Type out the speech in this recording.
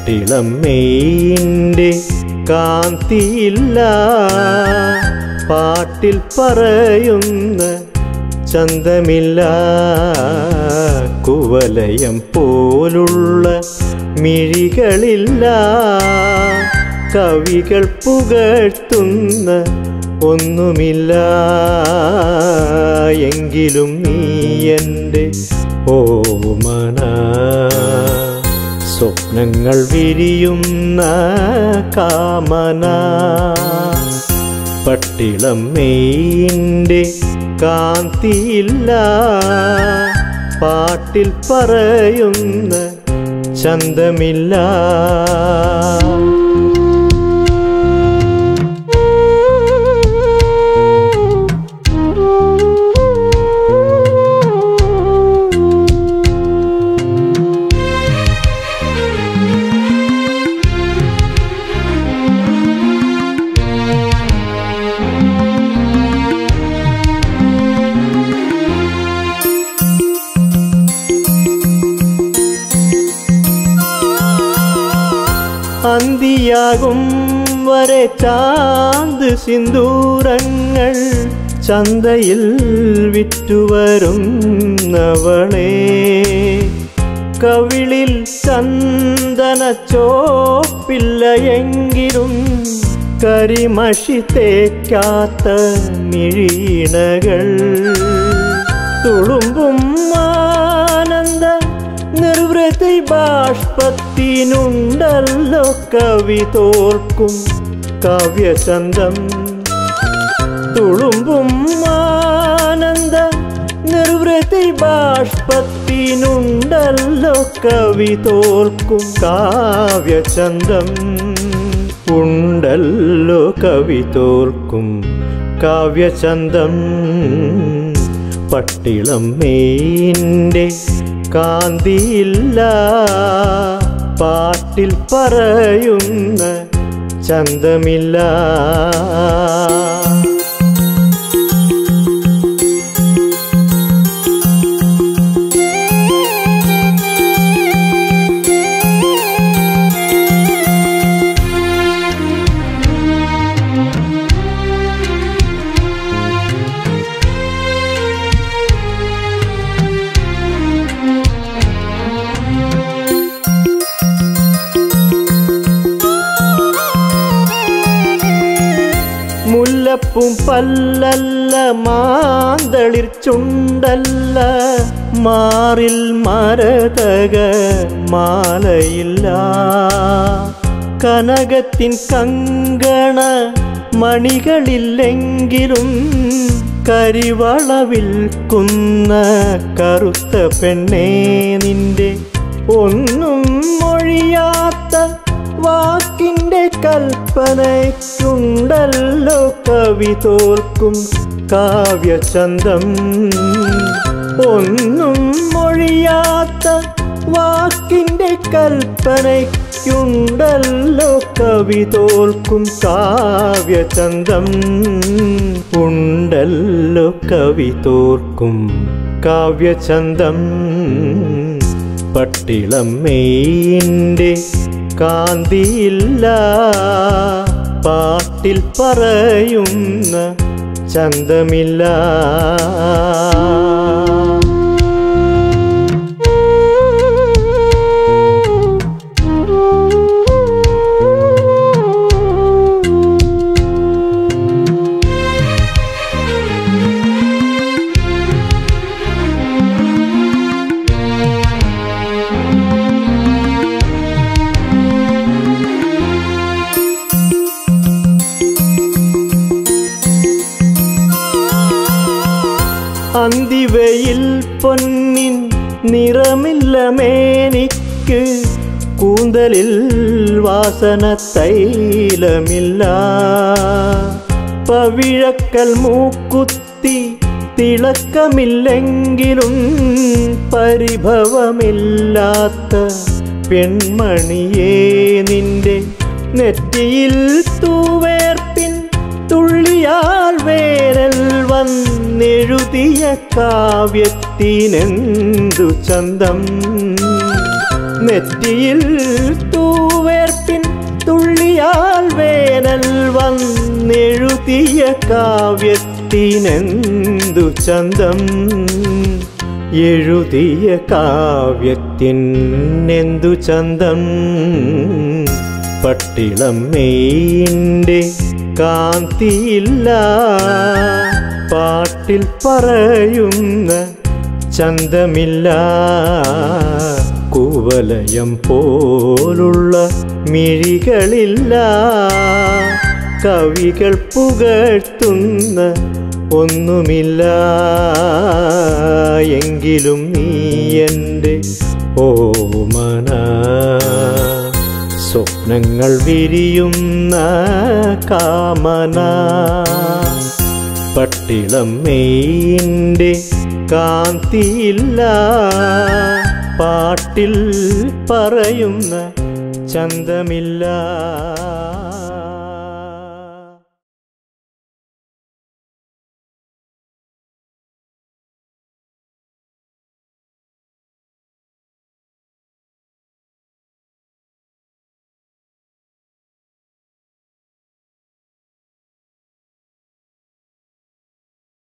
പട്ടിളം മെയിൻ്റെ കാന്തിയില്ല പാട്ടിൽ പറയുന്ന ചന്തമില്ല കുവലയം പോലുള്ള മിഴികളില്ല കവികൾ പുകഴ്ത്തുന്ന ഒന്നുമില്ല എങ്കിലും നീ എൻ്റെ ഓമന സ്വപ്നങ്ങൾ വിരിയുന്ന കാമന പട്ടിളം മെയിൻ്റെ കാന്തിയില്ല പാട്ടിൽ പറയുന്ന ചന്തമില്ല അന്തിയാകും വരെ ചാന്ത് സിന്ദൂരങ്ങൾ ചന്തയിൽ വിറ്റുവരുന്നവളെ കവിളിൽ ചന്ദന ചോപ്പില്ല എങ്കിലും കരിമഷി തേക്കാത്ത മിഴീണകൾ തുളുമ്പും ആനന്ദ നിർവൃതി ബാഷ്പത്തിനുണ്ടല്ലോ കവി തോൽക്കും കാവ്യചന്തം തുളുമ്പും ആനന്ദ നിർവൃതി ബാഷ്പത്തിനുണ്ടല്ലോ കവി തോൽക്കും കാവ്യചന്തം ഉണ്ടല്ലോ കവി തോൽക്കും കാവ്യചന്തം പട്ടിളം മെയിൻ്റെ കാന്തിയില്ല പാട്ടിൽ പറയുന്ന ചന്തമില്ല മുല്ലപ്പും പല്ലല്ല മാന്തളിർ ചുണ്ടല്ല മാറിൽ മരതക മാലയില്ല കനകത്തിൻ കങ്കണ മണികളില്ലെങ്കിലും കരിവളവിൽ കുന്ന കറുത്ത പെണ്ണേ നിന്റെ ഒന്നും മൊഴിയാത്ത വാക്കിൻ്റെ കൽപ്പനയ്ക്കുണ്ടല്ലോ കവി തോൽക്കും കാവ്യചന്തം ഒന്നും മൊഴിയാത്ത വാക്കിൻ്റെ കൽപ്പനയ്ക്കുണ്ടല്ലോ കവി തോൽക്കും കാവ്യചന്തം ഉണ്ടല്ലോ കവി തോൽക്കും കാവ്യചന്തം പട്ടിളം മെയിൻ്റെ കാന്തിയില്ല പാട്ടിൽ പറയുന്ന ചന്തമില്ല അന്തിവയിൽ പൊന്നിൻ നിറമില്ല മേനിക്ക് കൂന്തലിൽ വാസന തൈലമില്ല പവിഴക്കൽ മൂക്കുത്തി തിളക്കമില്ലെങ്കിലും പരിഭവമില്ലാത്ത പെൺമണിയേ നിന്റെ നെറ്റിയിൽ തൂവേർപ്പിൻ തുള്ളിയാൽ വേനൽ വന്നെഴുതിയ കാവ്യത്തിനെന്തു ചന്തം നെറ്റിയിൽ തൂവ വന്നെഴുതിയ കാവ്യത്തിനെന്തു ചന്തം എഴുതിയ കാവ്യത്തിനെന്തു ചന്തം പട്ടിളമ്മേൻ്റെ കാന്തിയില്ല പാട്ടിൽ പറയുന്ന ചന്തമില്ല കുവലയം പോലുള്ള മിഴികളില്ല കവികൾ പുകഴ്ത്തുന്ന ഒന്നുമില്ല എങ്കിലും നീ എൻ്റെ ഓമന സ്വപ്നങ്ങൾ വിരിയുന്ന കാമന പട്ടിളമ്മേൻ്റെ കാന്തിയില്ല പാട്ടിൽ പറയുന്ന ചന്തമില്ല